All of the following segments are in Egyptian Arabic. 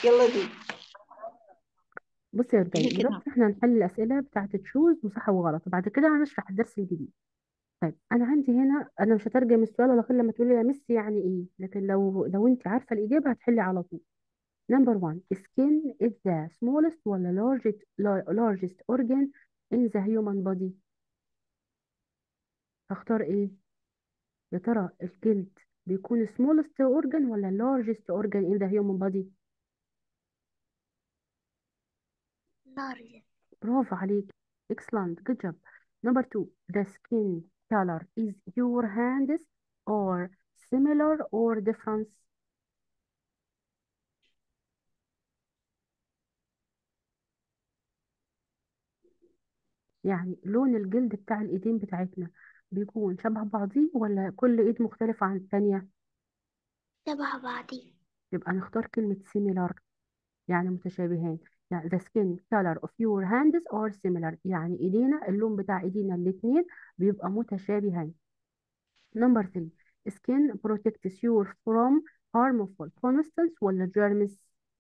يلا دي بصي يا رجاله قولي كده دلوقتي احنا هنحل الاسئله بتاعه تشوز وصح وغلط وبعد كده هنشرح الدرس الجديد طيب انا عندي هنا انا مش هترجم السؤال ولا غير لما تقولي يا ميسي يعني ايه لكن لو لو انت عارفه الاجابه هتحلي على طول نمبر 1 skin is the smallest ولا largest largest organ in the human body هختار ايه يا ترى الجلد بيكون smallest organ ولا largest organ in the human body لارج برافو عليك excellent good job number two the skin color is your hands or similar or different يعني لون الجلد بتاع الايدين بتاعتنا بيكون شبه بعضيه ولا كل ايد مختلفة عن التانية شبه بعضي يبقى نختار كلمة similar يعني متشابهان يعني the skin color of your hands are similar يعني ايدينا اللون بتاع ايدينا الاتنين بيبقى متشابهان Number three, skin protects you from harmful constants ولا germs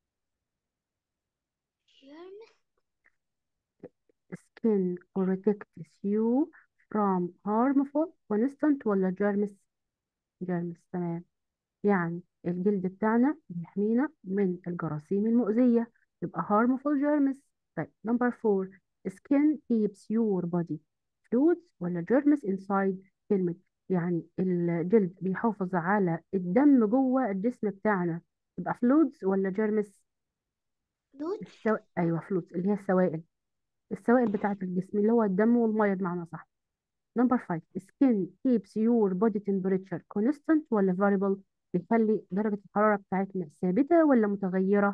skin protects you from harmful constant ولا germs germs تمام يعني الجلد بتاعنا بيحمينا من الجراثيم المؤذية يبقى harmful germs طيب number four skin keeps your body fluids ولا germs inside كلمة يعني الجلد بيحافظ على الدم جوه الجسم بتاعنا يبقى fluids ولا germs فلوس السو... ايوه fluids اللي هي السوائل السوائل بتاعة الجسم اللي هو الدم والمية بمعنى صح نمبر 5 skin keeps your body temperature constant ولا variable بيخلي درجة الحرارة بتاعتنا ثابتة ولا متغيرة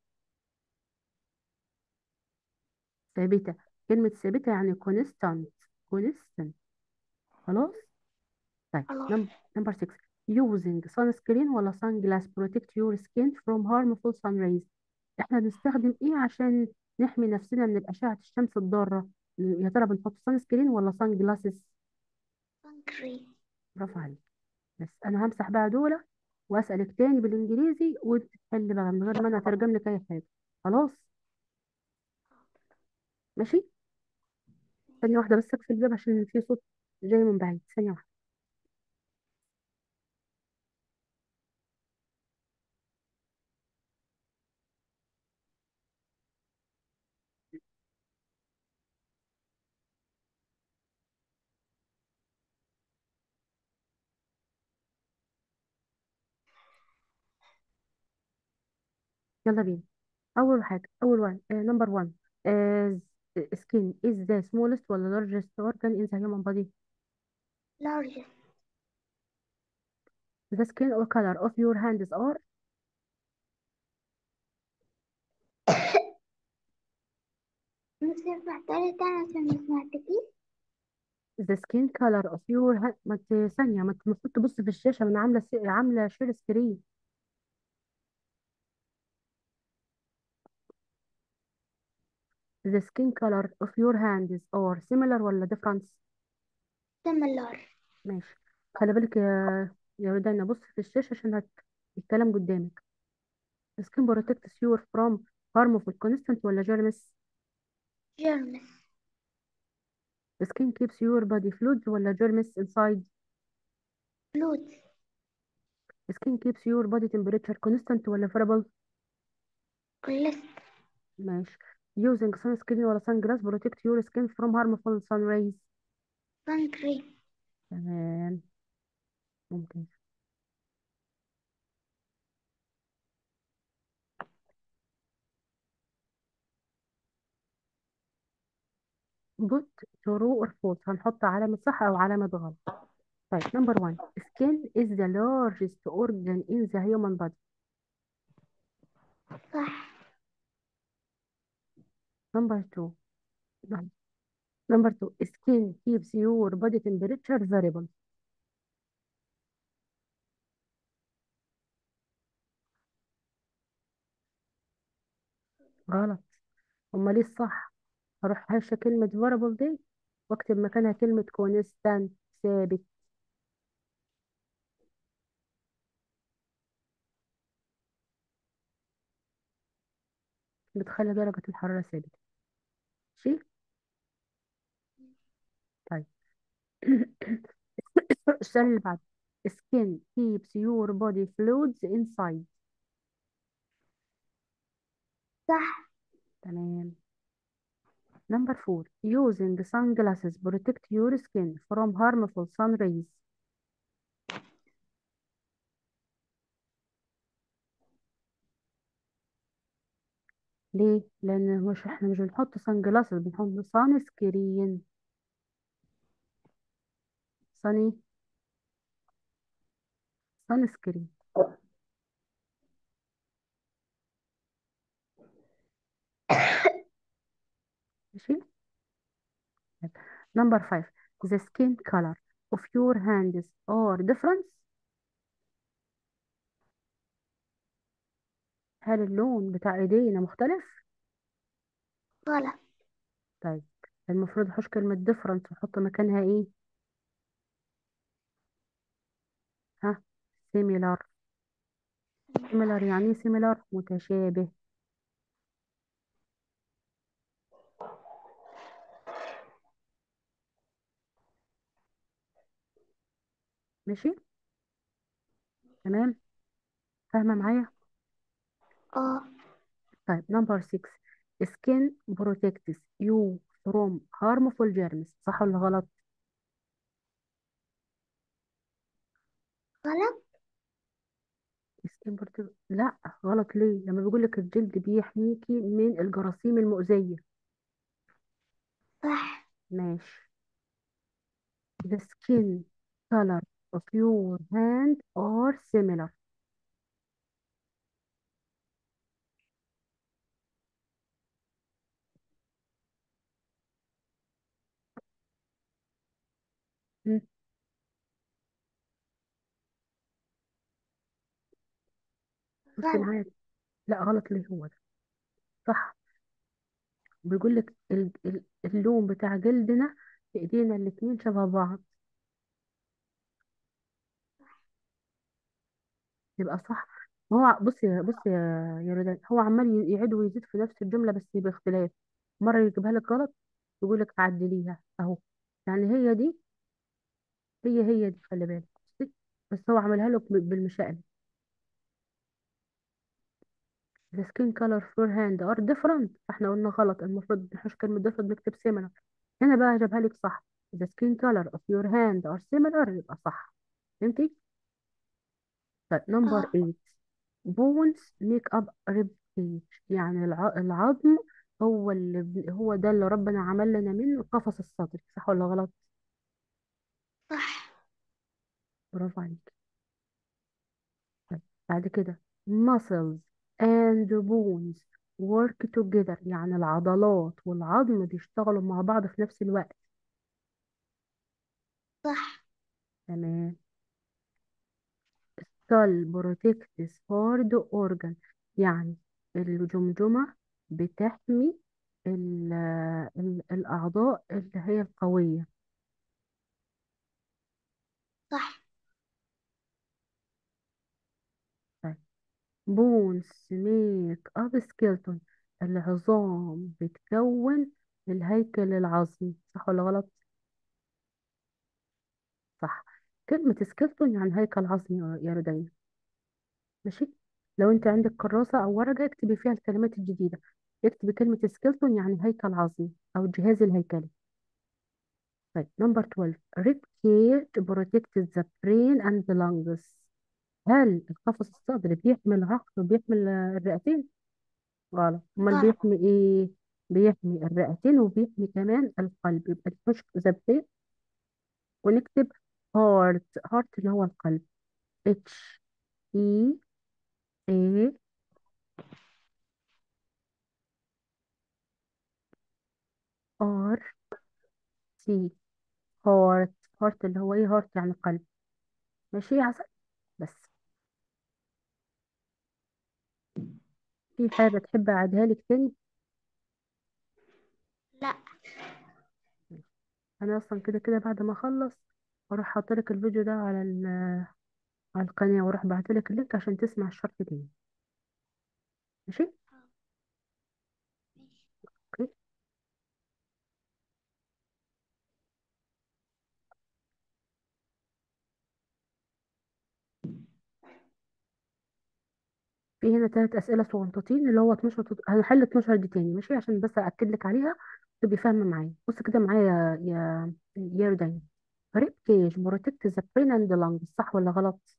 ثابتة كلمة ثابتة يعني constant constant خلاص طيب خلاص نمبر 6 using sunscreen ولا sunglass protect your skin from harmful sun rays احنا بنستخدم ايه عشان نحمي نفسنا من الأشعة الشمس الضارة يا ترى بنحط سان سكرين ولا سان جلاسز سانكري برافو عليك بس انا همسح بقى دول واسالك تاني بالانجليزي وانت تحل بقى من غير ما انا اترجم لك اي حاجه خلاص ماشي ثانيه واحده بس اقفل الباب عشان في صوت جاي من بعيد ثانيه واحده يلا بينا اول حاجه اول وان نمبر 1 skin is the smallest ولا largest organ in the human body لارج the skin or color of your hands are مش ينفع تالت أنا عشان ما سمعتكيش the skin color of your hand ما ت- ثانيه ما انت المفروض تبص في الشاشه ما انا عامله س- عامله شير سكرين the skin color of your hands are similar ولا different سيميلار ماشي خلي بالك يا يا ودانا بص في الشاشة عشان هت... الكلام قدامك skin protects you from harmful constant ولا germs جيرمس skin keeps your body fluid ولا germs inside فلوس skin keeps your body temperature constant ولا variable كلس ماشي using sunscreen ولا sunglass protect your skin from harmful sun rays سانكري تمام ممكن put true or false هنحط علامة صح أو علامة غلط طيب number one skin is the largest organ in the human body صح number two Number two, skin keeps your body temperature variable. غلط. أمال ايه الصح؟ هروح هشة كلمة variable دي واكتب مكانها كلمة constant ثابت. بتخلي درجة الحرارة ثابتة ماشي طيب السؤال اللي بعده skin keeps your body fluids inside صح تمام number four using sunglasses protect your skin from harmful sun rays ليه لان مش احنا مش بنحط سان جلاسز بنحط سان سكرين ساني سان سكرين ماشي number five the skin color of your hands are different هل اللون بتاع ايدينا مختلف غلط طيب المفروض احط كلمة different واحط مكانها ايه ها similar similar يعني ايه similar متشابه ماشي تمام فاهمة معايا اه طيب number six skin protects you from harmful germs صح ولا غلط غلط skin protect لا غلط ليه لما بيقول لك الجلد بيحميكي من الجراثيم المؤذية صح ماشي the skin color of your hand are similar مم. بصي غلط معايا لا غلط ليه هو ده صح بيقول لك ال- ال- اللون بتاع جلدنا في ايدينا الاتنين شبه بعض يبقى صح ما هو بصي يا بصي يا يا رودان هو عمال يعيد ويزيد في نفس الجملة بس باختلاف مرة يجيبها لك غلط يقول لك عدليها اهو يعني هي دي هي هي دي خلي بالك بصي بس هو عملها لك بالمشقلب the skin color of your hand are different فاحنا قلنا غلط المفروض نحش كلمة different نكتب similar هنا بقى جابها لك صح the skin color of your hand are similar يبقى صح فهمتي طيب نمبر اه 8 bones make up rib cage يعني الع... العظم هو اللي بن- هو ده اللي ربنا عمل لنا منه القفص الصدري صح ولا غلط صح برافو عليك طيب بعد كده muscles and bones work together يعني العضلات والعظم بيشتغلوا مع بعض في نفس الوقت صح تمام skull protects hard organ يعني الجمجمة بتحمي ال ال الأعضاء اللي هي القوية صح طيب bones make up skeleton العظام بتكون الهيكل العظمي صح ولا غلط؟ صح كلمة سكيلتون يعني هيكل عظمي يا يا رودين ماشي لو انت عندك كراسة او ورقة اكتبي فيها الكلمات الجديدة اكتبي كلمة سكيلتون يعني هيكل عظمي او الجهاز الهيكلي طيب نمبر 12 rib cage protects the brain and the lungs هل القفص الصدري بيحمي العقل وبيحمي ال- الرئتين غلط امال غلط بيحمي ايه بيحمي الرئتين وبيحمي كمان القلب يبقى نخش the brain ونكتب heart heart اللي هو القلب H E A R C heart heart اللي هو ايه heart يعني قلب ماشي يا عسل بس في حاجة تحب أعيدها لك تاني لا أنا أصلا كده كده بعد ما أخلص أروح حاطلك الفيديو ده على ال- على القناة وأروح بعتلك اللينك عشان تسمع الشرح تاني ماشي في هنا ثلاث اسئله صغنطتين اللي هو 12 تط- هنحل 12 دي تاني ماشي عشان بس اكد لك عليها تبقي فاهمه معايا بص كده معايا يا يا يا رودين ريب كيج بروتكت ذا برين اند لانجز صح ولا غلط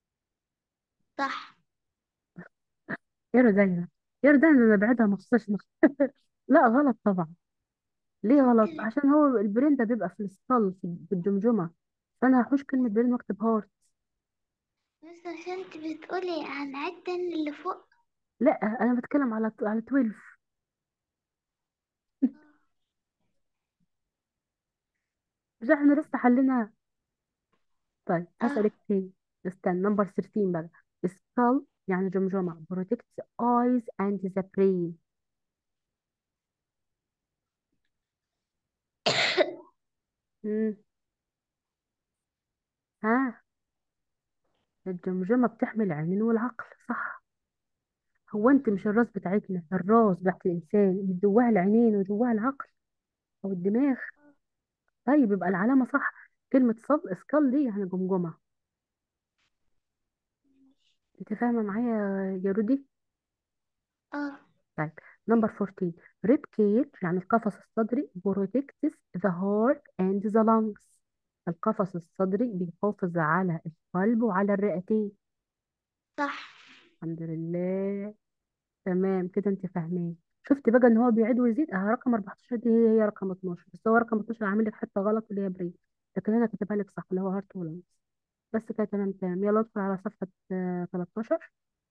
صح يا رودين يا رودين انا بعدها مخصوص لا غلط طبعا ليه انت غلط اللي عشان هو البرين ده بيبقى في السكال في في الجمجمه فانا هحوش كلمه برين واكتب هارت بس عشان انت بتقولي عن عد تاني اللي فوق لا انا بتكلم على على 12 مش احنا لسه حلينا طيب اه هسألك تاني استنى نمبر 13 بقى skull يعني جمجمة protects eyes and the brain مم. ها الجمجمة بتحمي العينين والعقل صح هو انت مش الراس بتاعتنا الراس بتاعت الانسان اللي جواها العينين وجواها العقل او الدماغ طيب يبقى العلامة صح كلمة صل سكال دي يعني جمجمة انت فاهمة معايا يا رودي اه طيب نمبر 14 ريب كيج يعني القفص الصدري protects the heart and the lungs القفص الصدري بيحافظ على القلب وعلى الرئتين صح الحمد لله تمام كده انت فاهمين شفت بقى ان هو بيعيد ويزيد اه رقم 14 دي هي هي رقم 12 بس هو رقم 12 عامل لك حته غلط اللي هي بريد لكن انا كاتبها لك صح اللي هو هارت ولانجز بس كده تمام تمام يلا ادخل على صفحه آه، 13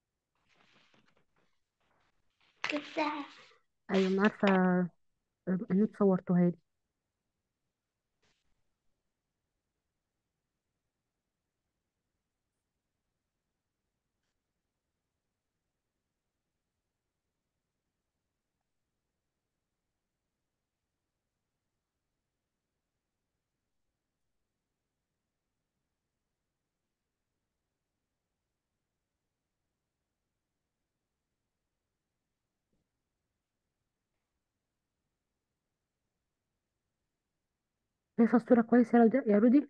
جبتها ايوه انا عارفه آه، ان انتوا صورتوها لي شايفه الصوره كويس يا رودي يا رودي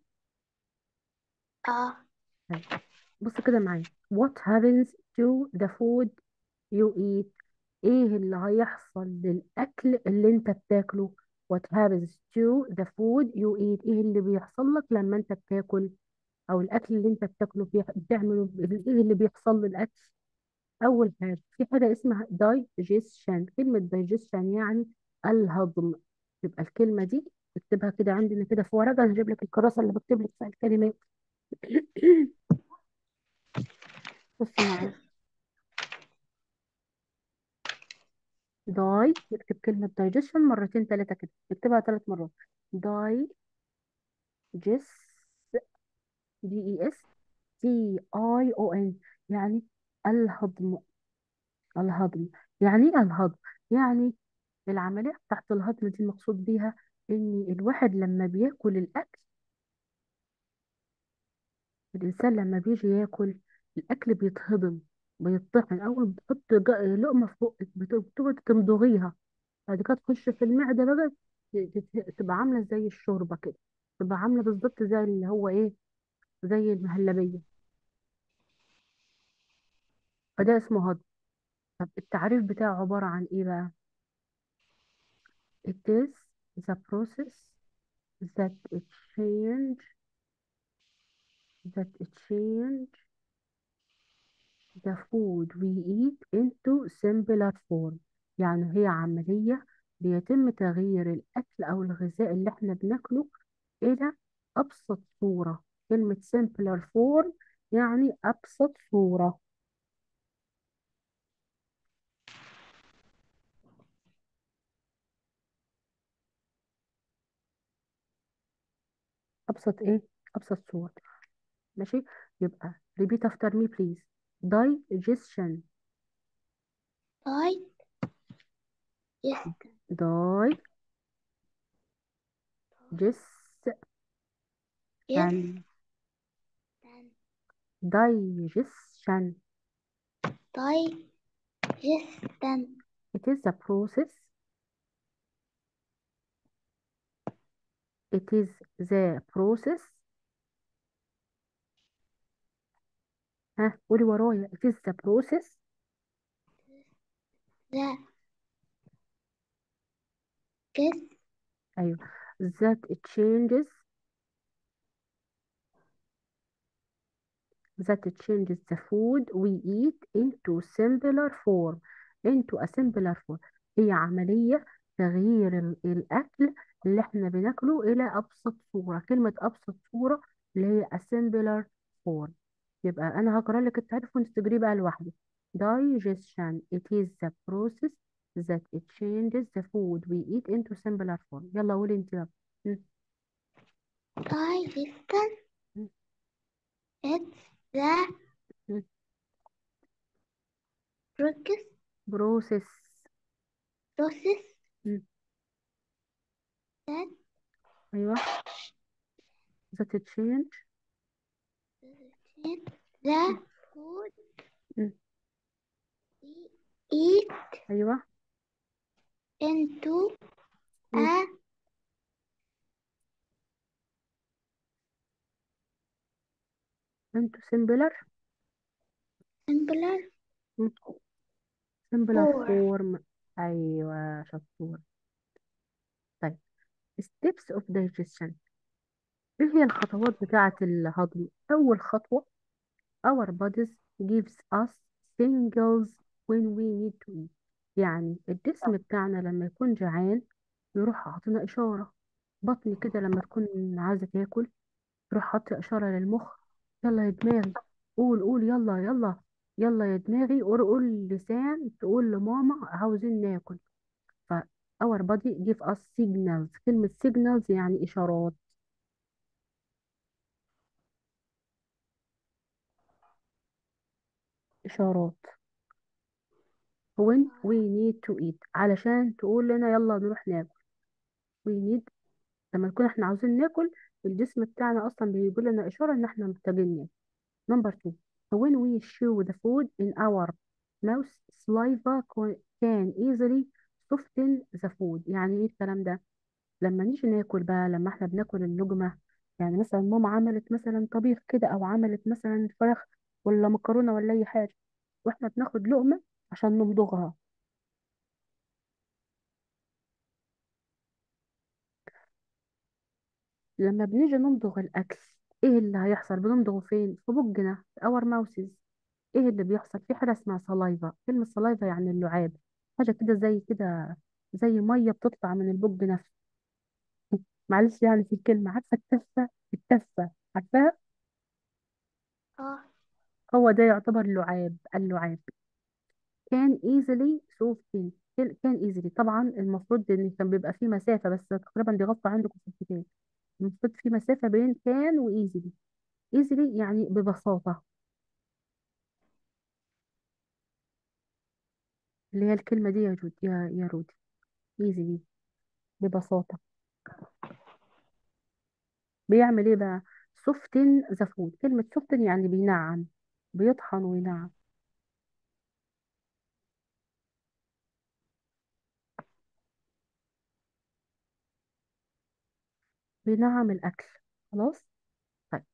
اه طيب بص كده معايا what happens to the food you eat ايه اللي هيحصل للاكل اللي انت بتاكله what happens to the food you eat ايه اللي بيحصل لك لما انت بتاكل او الاكل اللي انت بتاكله بيح- بتعمله ايه اللي بيحصل للاكل اول حاجه في حاجه اسمها digestion كلمه digestion يعني الهضم يبقى الكلمه دي اكتبها كده عندنا كده في ورقه انا هجيب لك الكراسه اللي بكتب لك فيها الكلمات بص معايا داي نكتب كلمة digestion مرتين ثلاثة كده نكتبها ثلاث مرات داي جس دي اي اس تي اي او ان يعني الهضم الهضم يعني ايه الهضم يعني العملية بتاعت الهضم دي المقصود بيها ان الواحد لما بياكل الاكل الانسان لما بيجي ياكل الاكل بيتهضم بيطحن اول ما بتحط جا- لقمة في بقك بت- بتقعد تمضغيها بعد كده تخش في المعدة بقى ت- ت- تبقى عاملة زي الشوربة كده تبقى عاملة بالظبط زي اللي هو ايه زي المهلبية فده اسمه هضم طب التعريف بتاعه عبارة عن ايه بقى it is the process that it change that it change the food we eat into simpler form يعني هي عملية بيتم تغيير الأكل أو الغذاء اللي احنا بناكله إلى أبسط صورة كلمة simpler form يعني أبسط صورة أبسط إيه؟ أبسط صورة ماشي يبقى repeat after me please digestion طيب يس digestion يس digestion طيب جدا it is the process it is the process ها قولي ورايا it is the process the gets أيوة that changes that changes the food we eat into simpler form into a simpler form هي عملية تغيير ال- الأكل اللي احنا بناكله إلى أبسط صورة كلمة أبسط صورة اللي هي a simpler form يبقى أنا هقرأ لك التعريف وانت تجري بقى لوحدك digestion it is the process that it changes the food we eat into simpler form يلا قولي انت بقى م- digestion م- it's the م. process process process م. that أيوة that change change the food م. we eat أيوة into م. a into simpler simpler م. simpler form form أيوة شطور طيب steps of digestion إيه هي الخطوات بتاعة الهضم أول خطوة our bodies gives us signals when we need to eat يعني الجسم بتاعنا لما يكون جعان يروح عاطينا إشارة بطني كده لما تكون عايزة تاكل تروح حاطة إشارة للمخ يلا يا دماغي قول قول يلا يلا يلا يا دماغي قول قول لسان تقول لماما عاوزين ناكل ف our body give us signals كلمة signals يعني إشارات إشارات when we need to eat علشان تقول لنا يلا نروح ناكل we need لما نكون احنا عاوزين ناكل الجسم بتاعنا أصلا بيقول لنا إشارة إن احنا محتاجين ناكل number two when we chew the food in our mouth saliva co- can easily soften the food يعني ايه الكلام ده لما نيجي ناكل بقى لما احنا بناكل اللقمة يعني مثلا ماما عملت مثلا طبيخ كده او عملت مثلا فراخ ولا مكرونة ولا اي حاجة واحنا بناخد لقمة عشان نمضغها لما بنيجي نمضغ الاكل ايه اللي هيحصل بنمضغه فين في بقنا في اور ماوسز ايه اللي بيحصل في حاجة اسمها سلايفا كلمة سلايفا يعني اللعاب حاجة كده زي كده زي مية بتطلع من البق نفسه معلش يعني في الكلمة عارفة التفة التفة عارفاها اه هو ده يعتبر لعاب اللعاب كان easily soften كان easily طبعا المفروض ان كان بيبقى في مسافة بس تقريبا دي غلطة عندكم في الكتاب المفروض في مسافة بين كان و easily easily يعني ببساطة اللي هي الكلمة دي يا جود يا يا رودي easily ببساطة بيعمل ايه بقى soften the food كلمة soften يعني بينعم بيطحن وينعم بينعم الأكل خلاص طيب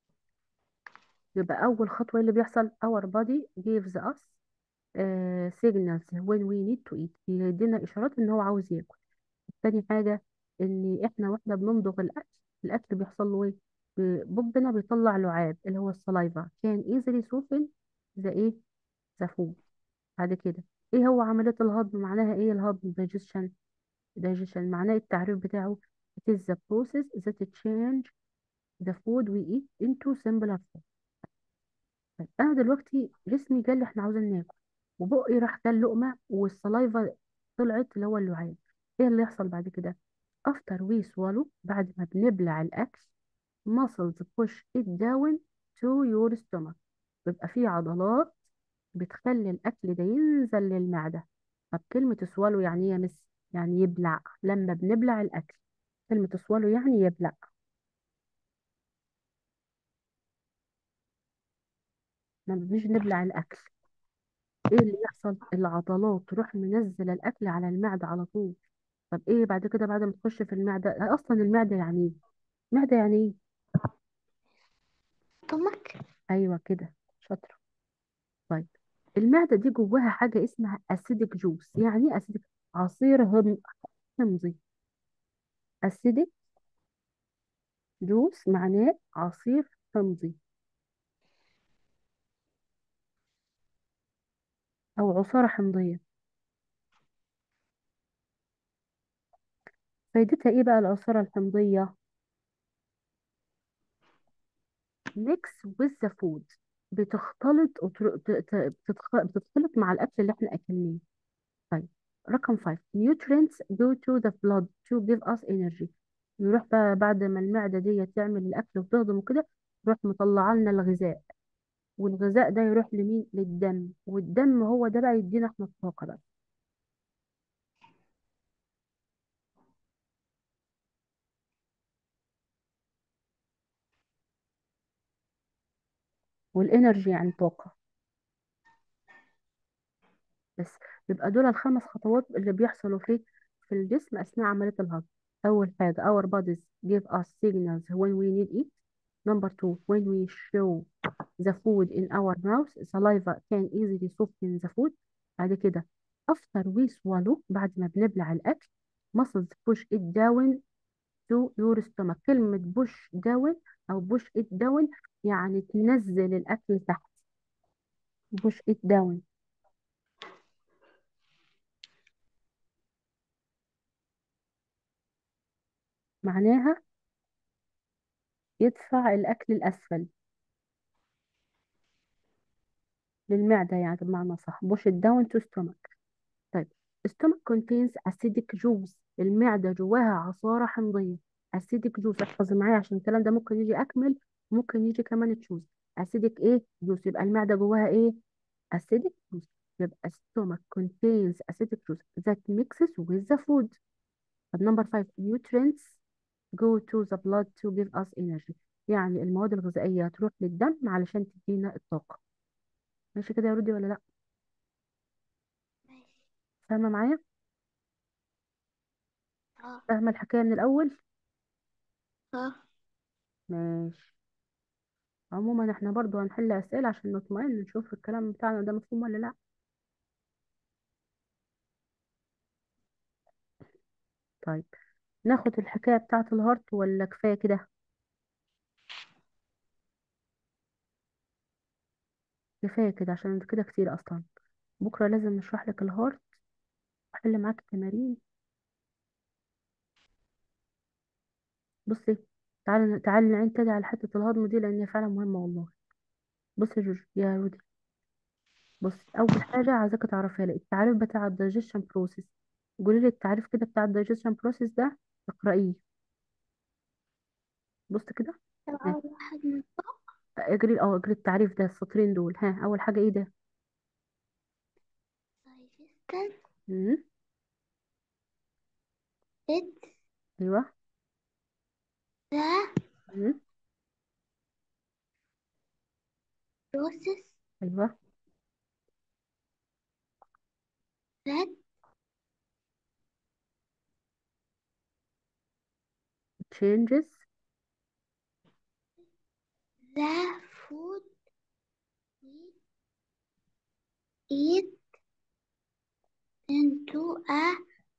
يبقى أول خطوة اللي بيحصل our body gives us uh, signals when we need to eat بيدينا إشارات إن هو عاوز ياكل تاني حاجة إن إحنا وإحنا بنمضغ الأكل الأكل بيحصل له إيه بي- بقنا بيطلع لعاب اللي هو السلايفا كان easily soften the إيه the food بعد كده إيه هو عملية الهضم معناها إيه الهضم digestion digestion معناه التعريف بتاعه it is the process that change the food we eat into simpler form طيب انا دلوقتي جسمي قال لي احنا عاوزين ناكل وبقي راح كل لقمه والسلايفا طلعت اللي هو اللعاب ايه اللي يحصل بعد كده after we swallow بعد ما بنبلع الاكل muscles push it down to your stomach بيبقى في عضلات بتخلي الاكل ده ينزل للمعده طب كلمه swallow يعني ايه يا مس يعني يبلع لما بنبلع الاكل كلمه swallow يعني يبلع لما بنيجي نبلع الاكل ايه اللي يحصل العضلات تروح منزله الاكل على المعده على طول طب ايه بعد كده بعد ما تخش في المعده اصلا المعده يعني ايه المعده يعني ايه stomach ايوه كده شاطره طيب المعدة دي جواها حاجة اسمها أسيدك جوس يعني ايه أسيدك عصير هم- حمضي أسيدك جوس معناه عصير حمضي أو عصارة حمضية فايدتها ايه بقى العصارة الحمضية mix with the food بتختلط وتر- ت- ت- بتتخ- بتتخلط مع الأكل اللي احنا أكلناه طيب رقم 5 nutrients go to the blood to give us energy يروح بقى بعد ما المعدة دي تعمل الأكل وتهضم وكده يروح مطلع لنا الغذاء والغذاء ده يروح لمين للدم والدم هو ده بقى يدينا احنا الطاقة بقى والانرجي يعني طاقة بس يبقى دول الخمس خطوات اللي بيحصلوا في في الجسم أثناء عملية الهضم أول حاجة our bodies give us signals when we need it number two when we show the food in our mouth saliva can easily soften the food بعد كده after we swallow بعد ما بنبلع الأكل muscles push it down to your stomach كلمة push down أو push it down يعني تنزل الأكل تحت push it down معناها يدفع الأكل الأسفل للمعدة يعني بمعنى صح push it down to stomach طيب stomach contains acidic juice المعدة جواها عصارة حمضية acidic juice احفظ معايا عشان الكلام ده ممكن يجي أكمل ممكن يجي كمان تشوز acidic ايه juice يبقى المعدة جواها ايه acidic juice يبقى stomach contains acidic juice that mixes with the food طب number five nutrients go to the blood to give us energy يعني المواد الغذائية تروح للدم علشان تدينا الطاقة ماشي كده يا رودي ولا لا ماشي فاهمة معايا اه فاهمة الحكاية من الأول اه ماشي عموما احنا برضو هنحل أسئلة عشان نطمئن نشوف الكلام بتاعنا ده مفهوم ولا لا طيب ناخد الحكاية بتاعة الهارت ولا كفاية كده كفاية كده عشان كده كتير أصلا بكرة لازم نشرح لك الهارت وأحل معاك التمارين بصي تعالي تعالي نعين تاني على حتة الهضم دي لأن هي فعلا مهمة والله بصي يا جورج يا رودي بصي أول حاجة عايزاك تعرفيها لي التعريف بتاع الدايجيشن بروسيس قولي لي التعريف كده بتاع الدايجيشن بروسيس ده اقرأيه بص كده طب ها أول واحد من فوق اجري اه اجري التعريف ده السطرين دول ها أول حاجة ايه ده digestion مم. is ايوه the مم. process ايوه that changes the food we eat into a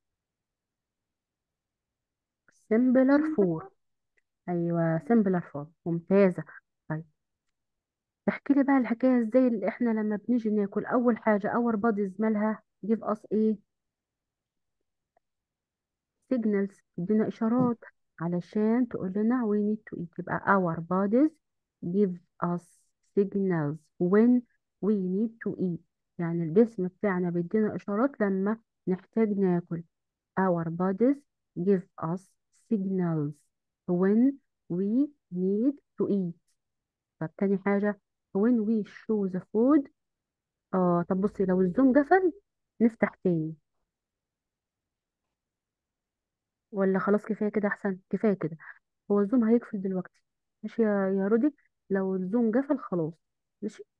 similar simple form ايوه similar form ممتازة طيب احكي لي بقى الحكاية ازاي اللي احنا لما بنيجي ناكل اول حاجة اور بوديز مالها give us ايه signals تدينا اشارات علشان تقول لنا we need to eat يبقى our bodies give us signals when we need to eat يعني الجسم بتاعنا بيدينا اشارات لما نحتاج ناكل our bodies give us signals when we need to eat طب تاني حاجة when we show the food اه طب بصي لو الزوم قفل نفتح تاني ولا خلاص كفاية كده أحسن كفاية كده هو الزوم هيقفل دلوقتي ماشي يا يا رودي لو الزوم قفل خلاص ماشي